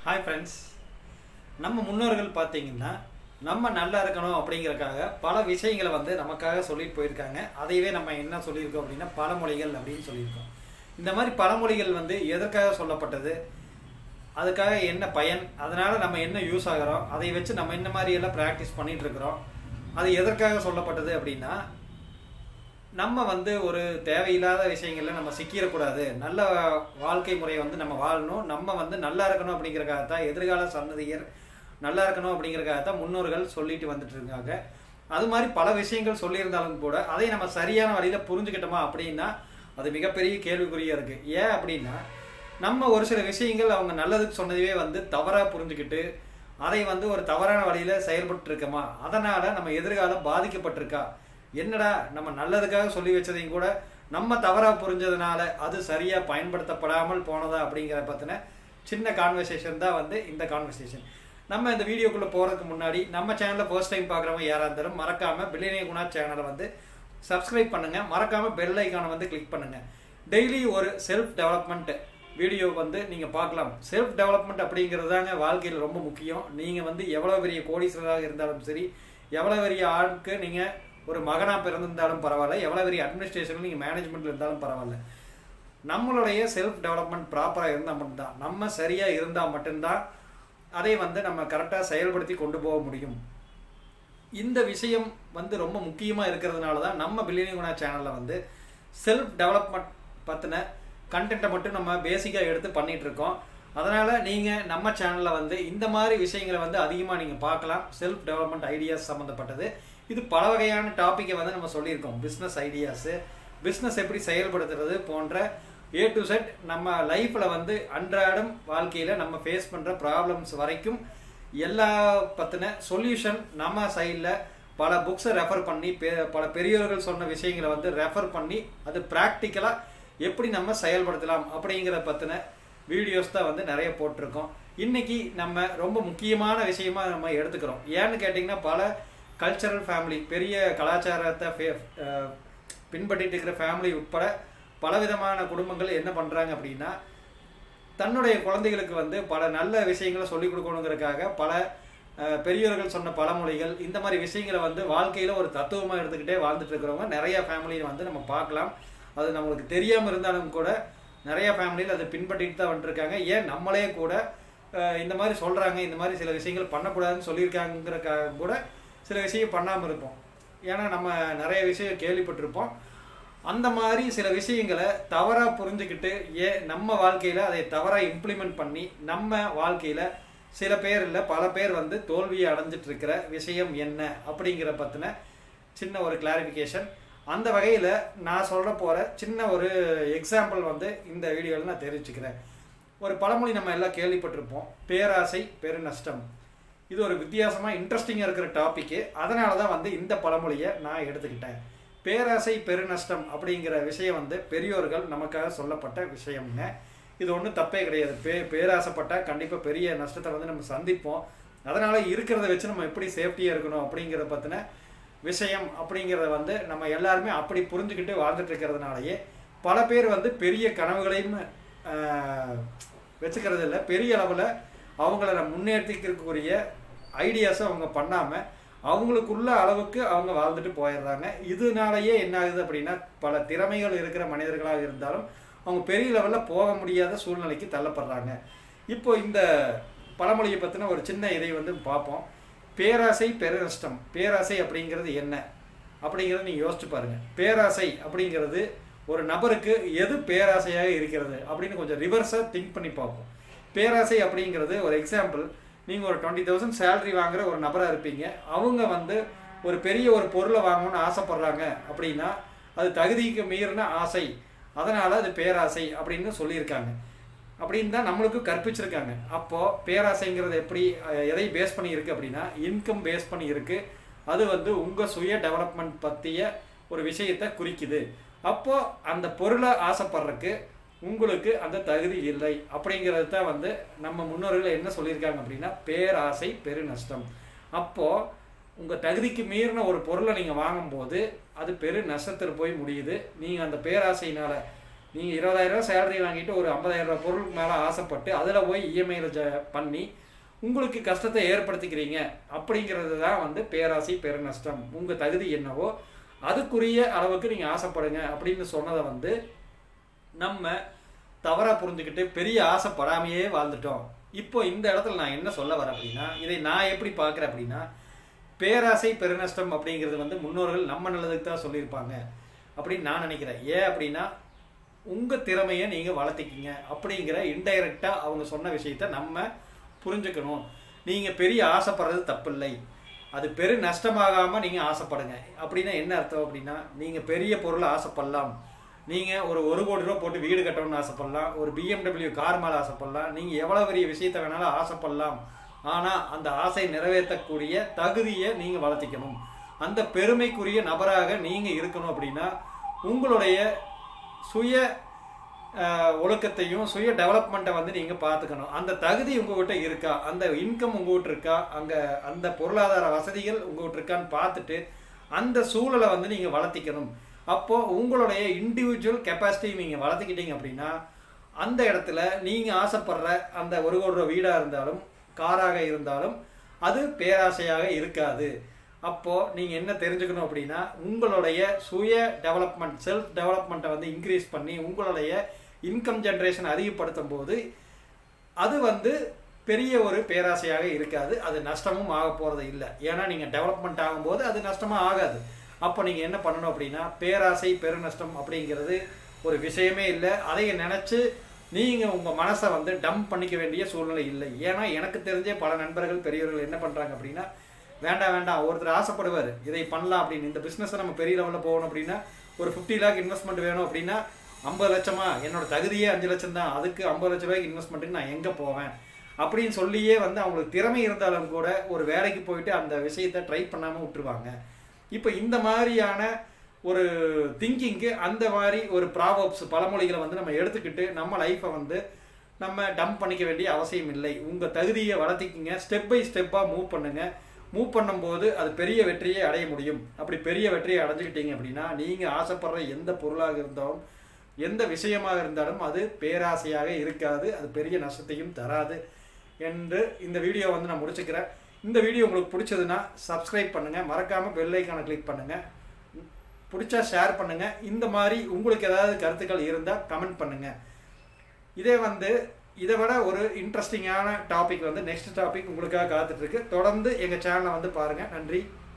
hi friends நம்ம முன்னோர்கள் பார்த்தீங்கன்னா நம்ம நல்லா இருக்கணும் அப்படிங்கறக்காக பல விஷயங்களை வந்து நமக்காக சொல்லிட்டு போயிருக்காங்க அதையவே நம்ம என்ன சொல்லியிருக்கோம் அப்படின்னா பழமொழிகள் அப்படின்னு சொல்லியிருக்கோம் இந்த மாதிரி பழமொழிகள் வந்து எதற்காக சொல்லப்பட்டது அதுக்காக என்ன பயன் அதனால நம்ம என்ன யூஸ் ஆகிறோம் அதை வச்சு நம்ம என்ன மாதிரி எல்லாம் ப்ராக்டிஸ் பண்ணிட்டு இருக்கிறோம் அது எதற்காக சொல்லப்பட்டது அப்படின்னா நம்ம வந்து ஒரு தேவையில்லாத விஷயங்கள்ல நம்ம சிக்கிடக்கூடாது நல்ல வாழ்க்கை முறையை வந்து நம்ம வாழணும் நம்ம வந்து நல்லா இருக்கணும் அப்படிங்கறக்காக தான் எதிர்கால சந்ததியர் நல்லா இருக்கணும் அப்படிங்கறக்காக தான் முன்னோர்கள் சொல்லிட்டு வந்துட்டு இருக்காங்க அது மாதிரி பல விஷயங்கள் சொல்லியிருந்தாலும் கூட அதை நம்ம சரியான வழியில புரிஞ்சுக்கிட்டோமா அப்படின்னா அது மிகப்பெரிய கேள்விக்குறியா இருக்கு ஏன் அப்படின்னா நம்ம ஒரு சில விஷயங்கள் அவங்க நல்லதுக்கு சொன்னதையே வந்து தவறா புரிஞ்சுக்கிட்டு அதை வந்து ஒரு தவறான வழியில செயல்பட்டு இருக்கோமா அதனால நம்ம எதிர்காலம் பாதிக்கப்பட்டிருக்கா என்னடா நம்ம நல்லதுக்காக சொல்லி வச்சதையும் கூட நம்ம தவறா புரிஞ்சதுனால அது சரியா பயன்படுத்தப்படாமல் போனதா அப்படிங்கிற பத்தின சின்ன கான்வர்சேஷன் தான் வந்து இந்த கான்வர்சேஷன் நம்ம இந்த வீடியோக்குள்ள போறதுக்கு முன்னாடி நம்ம சேனலை ஃபர்ஸ்ட் டைம் பார்க்குறவங்க யாரா இருந்தாலும் மறக்காம பில்லினிய குணா சேனலை வந்து சப்ஸ்கிரைப் பண்ணுங்க மறக்காம பெல் ஐக்கானை வந்து கிளிக் பண்ணுங்க டெய்லி ஒரு செல்ஃப் டெவலப்மெண்ட் வீடியோ வந்து நீங்க பார்க்கலாம் செல்ஃப் டெவலப்மெண்ட் அப்படிங்கிறது தாங்க வாழ்க்கையில் ரொம்ப முக்கியம் நீங்க வந்து எவ்வளவு பெரிய கோடீஸ்வரராக இருந்தாலும் சரி எவ்வளவு பெரிய ஆளுக்கு நீங்க ஒரு மகனா பிறந்திருந்தாலும் பரவாயில்ல எவ்வளவு பெரிய அட்மினிஸ்ட்ரேஷன் நீங்க மேனேஜ்மெண்ட்ல இருந்தாலும் பரவாயில்ல நம்மளுடைய செல்ஃப் டெவலப்மெண்ட் ப்ராப்பராக இருந்தால் மட்டும்தான் நம்ம சரியாக இருந்தால் மட்டும்தான் அதை வந்து நம்ம கரெக்டாக செயல்படுத்தி கொண்டு போக முடியும் இந்த விஷயம் வந்து ரொம்ப முக்கியமாக இருக்கிறதுனால தான் நம்ம பில்லியனி குணா சேனலில் வந்து செல்ஃப் டெவலப்மெண்ட் பற்றின கண்டென்ட்டை மட்டும் நம்ம பேசிக்காக எடுத்து பண்ணிட்டு இருக்கோம் அதனால் நீங்கள் நம்ம சேனலில் வந்து இந்த மாதிரி விஷயங்களை வந்து அதிகமாக நீங்கள் பார்க்கலாம் செல்ஃப் டெவலப்மெண்ட் ஐடியாஸ் சம்மந்தப்பட்டது இது பல வகையான டாப்பிக்கை வந்து நம்ம சொல்லியிருக்கோம் பிஸ்னஸ் ஐடியாஸு பிஸ்னஸ் எப்படி செயல்படுத்துறது போன்ற ஏ டு செட் நம்ம லைஃப்பில் வந்து அன்றாடம் வாழ்க்கையில் நம்ம ஃபேஸ் பண்ணுற ப்ராப்ளம்ஸ் வரைக்கும் எல்லா பற்றின சொல்யூஷன் நம்ம சைடில் பல புக்ஸை ரெஃபர் பண்ணி பெ- பல பெரியவர்கள் சொன்ன விஷயங்களை வந்து ரெஃபர் பண்ணி அது ப்ராக்டிக்கலாக எப்படி நம்ம செயல்படுத்தலாம் அப்படிங்கிற பற்றின வீடியோஸ் தான் வந்து நிறைய போட்டிருக்கோம் இன்னைக்கு நம்ம ரொம்ப முக்கியமான விஷயமா நம்ம எடுத்துக்கிறோம் ஏன்னு கேட்டிங்கன்னா பல கல்ச்சரல் ஃபேமிலி பெரிய கலாச்சாரத்தை ஃபே- அஹ் பின்பற்றிட்டு இருக்கிற ஃபேமிலி உட்பட பலவிதமான குடும்பங்கள் என்ன பண்ணுறாங்க அப்படின்னா தன்னுடைய குழந்தைகளுக்கு வந்து பல நல்ல விஷயங்களை சொல்லிக் கொடுக்கணுங்கிறதுக்காக பல அஹ், பெரியவர்கள் சொன்ன பழமொழிகள் இந்த மாதிரி விஷயங்களை வந்து வாழ்க்கையில ஒரு தத்துவமா எடுத்துக்கிட்டே வாழ்ந்துட்டு இருக்கிறவங்க நிறைய ஃபேமிலியை வந்து நம்ம பார்க்கலாம் அது நம்மளுக்கு தெரியாம இருந்தாலும் கூட நிறைய ஃபேமிலியில் அதை பின்பற்றிட்டு தான் வந்துருக்காங்க ஏன் நம்மளே கூட அஹ், இந்த மாதிரி சொல்றாங்க இந்த மாதிரி சில விஷயங்கள் பண்ணக்கூடாதுன்னு சொல்லியிருக்காங்கிறக்காக கூட சில விஷயம் பண்ணாமல் இருப்போம் ஏன்னா நம்ம நிறைய விஷயம் கேள்விப்பட்டிருப்போம் அந்த மாதிரி சில விஷயங்களை தவறாக புரிஞ்சுக்கிட்டு ஏ நம்ம வாழ்க்கையில் அதை தவறாக இம்ப்ளிமெண்ட் பண்ணி நம்ம வாழ்க்கையில் சில பேர் இல்லை பல பேர் வந்து தோல்வியை அடைஞ்சிட்டு இருக்கிற விஷயம் என்ன அப்படிங்கிற பற்றின சின்ன ஒரு கிளாரிஃபிகேஷன் அந்த வகையில் நான் சொல்ல போகிற சின்ன ஒரு எக்ஸாம்பிள் வந்து இந்த வீடியோவில் நான் தெரிவிச்சுக்கிறேன் ஒரு பழமொழி நம்ம எல்லாம் கேள்விப்பட்டிருப்போம் பேராசை பெருநஷ்டம் இது ஒரு வித்தியாசமாக இன்ட்ரெஸ்டிங்காக இருக்கிற டாப்பிக்கு அதனால தான் வந்து இந்த பழமொழியை நான் எடுத்துக்கிட்டேன் பேராசை பெருநஷ்டம் அப்படிங்கிற விஷயம் வந்து பெரியோர்கள் நமக்காக சொல்லப்பட்ட விஷயம்ங்க இது ஒன்றும் தப்பே கிடையாது பே பேராசைப்பட்டால் கண்டிப்பாக பெரிய நஷ்டத்தை வந்து நம்ம சந்திப்போம் அதனால இருக்கிறத வச்சு நம்ம எப்படி சேஃப்டியாக இருக்கணும் அப்படிங்கிறத பற்றின விஷயம் அப்படிங்கிறத வந்து நம்ம எல்லாருமே அப்படி புரிஞ்சுக்கிட்டு வாழ்ந்துட்டு இருக்கிறதுனாலயே பல பேர் வந்து பெரிய கனவுகளையும் ஆஹ், வச்சுக்கிறது இல்லை பெரிய அளவில் அவங்கள நம்ம முன்னேற்றிக்கிறதுக்குரிய ஐடியாஸை அவங்க பண்ணாமல் அவங்களுக்குள்ள அளவுக்கு அவங்க வாழ்ந்துட்டு போயிடுறாங்க இதனாலயே என்ன ஆகுது அப்படின்னா பல திறமைகள் இருக்கிற மனிதர்களாக இருந்தாலும் அவங்க பெரிய லெவலில் போக முடியாத சூழ்நிலைக்கு தள்ளப்படுறாங்க இப்போ இந்த பழமொழியை பற்றின ஒரு சின்ன இதை வந்து பார்ப்போம் பேராசை பெருநஷ்டம் பேராசை அப்படிங்கிறது என்ன அப்படிங்கிறத நீங்கள் யோசிச்சு பாருங்க பேராசை அப்படிங்கிறது ஒரு நபருக்கு எது பேராசையாக இருக்கிறது அப்படின்னு கொஞ்சம் ரிவர்ஸாக திங்க் பண்ணி பார்ப்போம் பேராசை அப்படிங்கிறது ஒரு எக்ஸாம்பிள் நீங்கள் ஒரு டுவெண்ட்டி தௌசண்ட் சேலரி வாங்குற ஒரு நபராக இருப்பீங்க அவங்க வந்து ஒரு பெரிய ஒரு பொருளை வாங்கணும்னு ஆசைப்படுறாங்க அப்படின்னா அது தகுதிக்கு மீறின ஆசை அதனால அது பேராசை அப்படின்னு சொல்லியிருக்காங்க அப்படின்னு தான் நம்மளுக்கு கற்பிச்சிருக்காங்க அப்போ பேராசைங்கிறது எப்படி அஹ், எதை பேஸ் பண்ணி இருக்கு அப்படின்னா இன்கம் பேஸ் பண்ணி இருக்கு அது வந்து உங்க சுய டெவலப்மெண்ட் பத்திய ஒரு விஷயத்தை குறிக்குது அப்போ அந்த பொருளை ஆசைப்படுறதுக்கு உங்களுக்கு அந்த தகுதி இல்லை அப்படிங்கிறது தான் வந்து நம்ம முன்னோர்கள் என்ன சொல்லியிருக்காங்க அப்படின்னா பேராசை பெருநஷ்டம் அப்போ உங்க தகுதிக்கு மீறின ஒரு பொருளை நீங்க வாங்கும்போது அது பெரு நஷ்டத்தில் போய் முடியுது நீங்க அந்த பேராசையினால நீங்கள் இருபதாயிரரூவா சேலரி வாங்கிட்டு ஒரு ஐம்பதாயிரம் ரூபா பொருளுக்கு மேலே ஆசைப்பட்டு அதில் போய் இஎம்ஐயில் ஜ பண்ணி உங்களுக்கு கஷ்டத்தை ஏற்படுத்திக்கிறீங்க அப்படிங்கிறது தான் வந்து பேராசை பெருநஷ்டம் உங்கள் தகுதி என்னவோ அதுக்குரிய அளவுக்கு நீங்கள் ஆசைப்படுங்க அப்படின்னு சொன்னதை வந்து நம்ம தவறாக புரிஞ்சுக்கிட்டு பெரிய ஆசைப்படாமையே வாழ்ந்துட்டோம் இப்போ இந்த இடத்துல நான் என்ன சொல்ல வரேன் அப்படின்னா இதை நான் எப்படி பார்க்குறேன் அப்படின்னா பேராசை பெருநஷ்டம் அப்படிங்கிறது வந்து முன்னோர்கள் நம்ம நல்லதுக்கு தான் சொல்லியிருப்பாங்க அப்படின்னு நான் நினைக்கிறேன் ஏன் அப்படின்னா உங்கள் திறமையை நீங்கள் வளர்த்திக்கிங்க அப்படிங்கிற இன்டைரக்டாக அவங்க சொன்ன விஷயத்த நம்ம புரிஞ்சுக்கணும் நீங்கள் பெரிய ஆசைப்படுறது தப்பில்லை அது பெரு நஷ்டமாகாமல் நீங்கள் ஆசைப்படுங்க அப்படின்னா என்ன அர்த்தம் அப்படின்னா நீங்கள் பெரிய பொருளை ஆசைப்படலாம் நீங்கள் ஒரு ஒரு கோடி ரூபா போட்டு வீடு கட்டணும்னு ஆசைப்படலாம் ஒரு பிஎம்டபிள்யூ கார் மேலே ஆசைப்படலாம் நீங்கள் எவ்வளோ பெரிய விஷயத்த வேணாலும் ஆசைப்படலாம் ஆனால் அந்த ஆசை நிறைவேற்றக்கூடிய தகுதியை நீங்கள் வளர்த்திக்கணும் அந்த பெருமைக்குரிய நபராக நீங்கள் இருக்கணும் அப்படின்னா உங்களுடைய சுய அஹ், ஒழுக்கத்தையும் சுய டெவலப்மெண்ட்டை வந்து நீங்கள் பார்த்துக்கணும் அந்த தகுதி உங்ககிட்ட இருக்கா அந்த இன்கம் உங்ககிட்ட இருக்கா அங்கே அந்த பொருளாதார வசதிகள் உங்ககிட்ட இருக்கான்னு பார்த்துட்டு அந்த சூழலை வந்து நீங்கள் வளர்த்திக்கணும் அப்போது உங்களுடைய இண்டிவிஜுவல் கெப்பாசிட்டி நீங்கள் வளர்த்திக்கிட்டீங்க அப்படின்னா அந்த இடத்துல நீங்கள் ஆசைப்படுற அந்த ஒரு கோடி ரூபா வீடாக இருந்தாலும் காராக இருந்தாலும் அது பேராசையாக இருக்காது அப்போது நீங்கள் என்ன தெரிஞ்சுக்கணும் அப்படின்னா உங்களுடைய சுய டெவலப்மெண்ட் செல்ஃப் டெவலப்மெண்ட்டை வந்து இன்க்ரீஸ் பண்ணி உங்களுடைய இன்கம் ஜென்ரேஷன் அதிகப்படுத்தும் போது அது வந்து பெரிய ஒரு பேராசையாக இருக்காது அது நஷ்டமும் ஆக போகிறது இல்லை ஏன்னா நீங்கள் டெவலப்மெண்ட் ஆகும்போது அது நஷ்டமாக ஆகாது அப்போ நீங்கள் என்ன பண்ணணும் அப்படின்னா பேராசை பெருநஷ்டம் அப்படிங்கிறது ஒரு விஷயமே இல்லை அதை நினச்சி நீங்கள் உங்கள் மனசை வந்து டம்ப் பண்ணிக்க வேண்டிய சூழ்நிலை இல்லை ஏன்னா எனக்கு தெரிஞ்ச பல நண்பர்கள் பெரியவர்கள் என்ன பண்ணுறாங்க அப்படின்னா வேண்டாம் வேண்டாம் ஒருத்தர் ஆசைப்படுவார் இதை பண்ணலாம் அப்படின்னு இந்த பிஸ்னஸை நம்ம பெரிய லெவலில் போகணும் அப்படின்னா ஒரு ஃபிஃப்டி லேக் இன்வெஸ்ட்மெண்ட் வேணும் அப்படின்னா ஐம்பது லட்சமா என்னோட தகுதியே அஞ்சு லட்சம் தான் அதுக்கு ஐம்பது லட்ச ரூபாய்க்கு இன்வெஸ்ட்மெண்ட்டுக்கு நான் எங்கே போவேன் அப்படின்னு சொல்லியே வந்து அவங்களுக்கு திறமை இருந்தாலும் கூட ஒரு வேலைக்கு போயிட்டு அந்த விஷயத்தை ட்ரை பண்ணாமல் விட்டுருவாங்க இப்போ இந்த மாதிரியான ஒரு திங்கிங்க்கு அந்த மாதிரி ஒரு ப்ராவப்ஸ் பழமொழிகளை வந்து நம்ம எடுத்துக்கிட்டு நம்ம லைஃப்பை வந்து நம்ம டம்ப் பண்ணிக்க வேண்டிய அவசியம் இல்லை உங்கள் தகுதியை வளர்த்திக்கிங்க ஸ்டெப் பை ஸ்டெப்பாக மூவ் பண்ணுங்க மூவ் பண்ணும்போது அது பெரிய வெற்றியை அடைய முடியும் அப்படி பெரிய வெற்றியை அடைஞ்சுக்கிட்டீங்க அப்படின்னா நீங்கள் ஆசைப்படுற எந்த பொருளாக இருந்தாலும் எந்த விஷயமாக இருந்தாலும் அது பேராசையாக இருக்காது அது பெரிய நஷ்டத்தையும் தராது என்று இந்த வீடியோ வந்து நான் முடிச்சுக்கிறேன் இந்த வீடியோ உங்களுக்கு பிடிச்சதுன்னா சப்ஸ்கிரைப் பண்ணுங்கள் மறக்காமல் பெல் ஐக்கானை கிளிக் பண்ணுங்கள் பிடிச்சா ஷேர் பண்ணுங்கள் இந்த மாதிரி உங்களுக்கு ஏதாவது கருத்துக்கள் இருந்தால் கமெண்ட் பண்ணுங்கள் இதே வந்து இதை விட ஒரு இன்ட்ரெஸ்டிங்கான டாபிக் வந்து நெக்ஸ்ட் டாபிக் உங்களுக்காக காத்துட்ருக்கு தொடர்ந்து எங்கள் சேனலை வந்து பாருங்கள் நன்றி